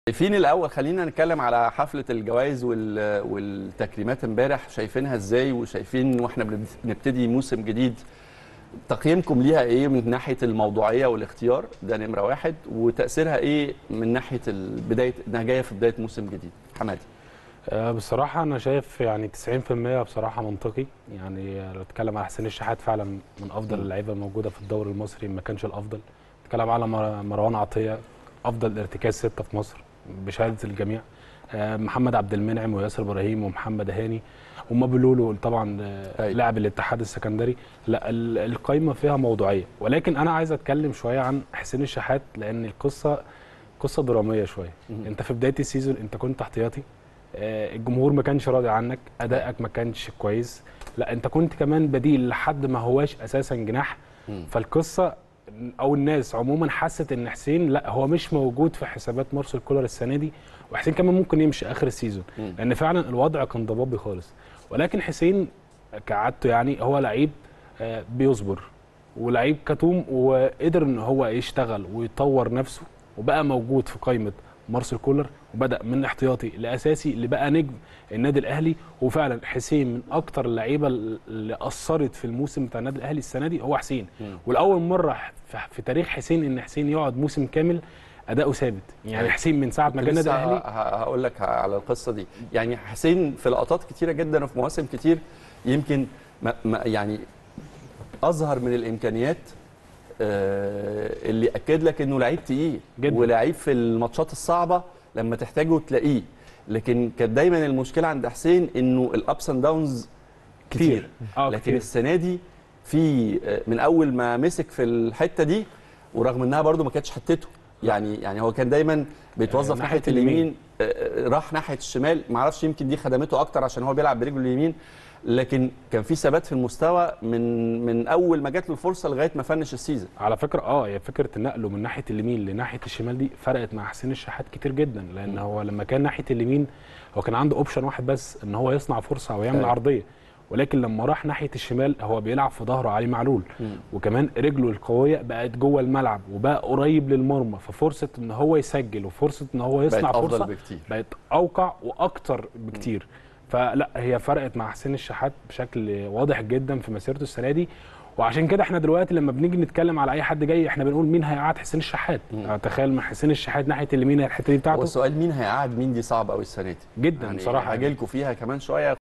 شايفين الاول خلينا نتكلم على حفله الجوائز وال- والتكريمات امبارح شايفينها ازاي وشايفين واحنا بنبتدي موسم جديد تقييمكم ليها ايه من ناحيه الموضوعيه والاختيار ده نمره واحد وتاثيرها ايه من ناحيه ال- بدايه انها جايه في بدايه موسم جديد حمادي آه، بصراحة أنا شايف يعني 90% بصراحة منطقي يعني لو اتكلم على حسين الشحات فعلا من أفضل م. اللعيبة الموجودة في الدوري المصري ما كانش الأفضل اتكلم على مر- مروان عطية أفضل ارتكاز ستة في مصر بشهادة الجميع آه، محمد عبد المنعم وياسر إبراهيم ومحمد هاني وما بلولو طبعا آه، أيوة. لاعب الاتحاد السكندري لا ال- القايمة فيها موضوعية ولكن أنا عايز أتكلم شوية عن حسين الشحات لأن القصة قصة درامية شوية مم. انت في بدايه السيزون انت كنت احتياطي آه، الجمهور ما كانش راضي عنك ادائك ما كانش كويس لا انت كنت كمان بديل لحد ما هواش اساسا جناح مم. فالقصه او الناس عموما حست ان حسين لا هو مش موجود في حسابات مارسيل كولر السنه دي وحسين كمان ممكن يمشي اخر السيزون مم. لان فعلا الوضع كان ضبابي خالص ولكن حسين كعادته يعني هو لعيب آه، بيصبر ولعيب كتوم وقدر ان هو يشتغل ويطور نفسه وبقى موجود في قائمه مارسيل كولر وبدا من احتياطي لاساسي اللي بقى نجم النادي الاهلي وفعلا حسين من اكتر اللعيبه اللي اثرت في الموسم بتاع النادي الاهلي السنه دي هو حسين مم. ولاول مره في- في تاريخ حسين ان حسين يقعد موسم كامل اداؤه ثابت يعني أيوة. حسين من ساعه ما جه النادي لسه الاهلي ه- هقول لك على القصه دي يعني حسين في لقطات كتيره جدا وفي مواسم كتير يمكن ما ما يعني اظهر من الامكانيات آه، اللي اكد لك انه لعيب تقيل جداً. ولعيب في الماتشات الصعبه لما تحتاجه تلاقيه لكن كانت دايما المشكله عند حسين انه الابس اند داونز كتير اه لكن كتير. السنه دي في آه، من اول ما مسك في الحته دي ورغم انها برده ما كانتش حتته يعني يعني هو كان دايما بيتوظف آه، ناحيه ناحية اليمين اليمين. آه، آه، راح ناحيه الشمال ما اعرفش يمكن دي خدمته اكتر عشان هو بيلعب برجله اليمين لكن كان في ثبات في المستوى من من اول ما جات له الفرصه لغايه ما فنش السيزون على فكره اه هي فكره نقله من ناحيه اليمين لناحيه الشمال دي فرقت مع حسين الشحات كتير جدا لان م. هو لما كان ناحيه اليمين هو كان عنده اوبشن واحد بس ان هو يصنع فرصه او يعمل أيوة. عرضيه ولكن لما راح ناحيه الشمال هو بيلعب في ظهره علي معلول وكمان رجله القويه بقت جوه الملعب وبقى قريب للمرمى ففرصه ان هو يسجل وفرصه ان هو بقت يصنع افضل فرصه بكتير بقت اوقع واكتر بكتير فلا هي فرقت مع حسين الشحات بشكل واضح جدا في مسيرته السنه دي وعشان كده احنا دلوقتي لما بنيجي نتكلم على اي حد جاي احنا بنقول مين هيقعد حسين الشحات مم. تخيل من حسين الشحات ناحيه اليمين الحته دي هو بتاعته السؤال مين هيقعد مين دي صعب قوي السنه دي جدا يعني بصراحه هاجي لكم فيها كمان شويه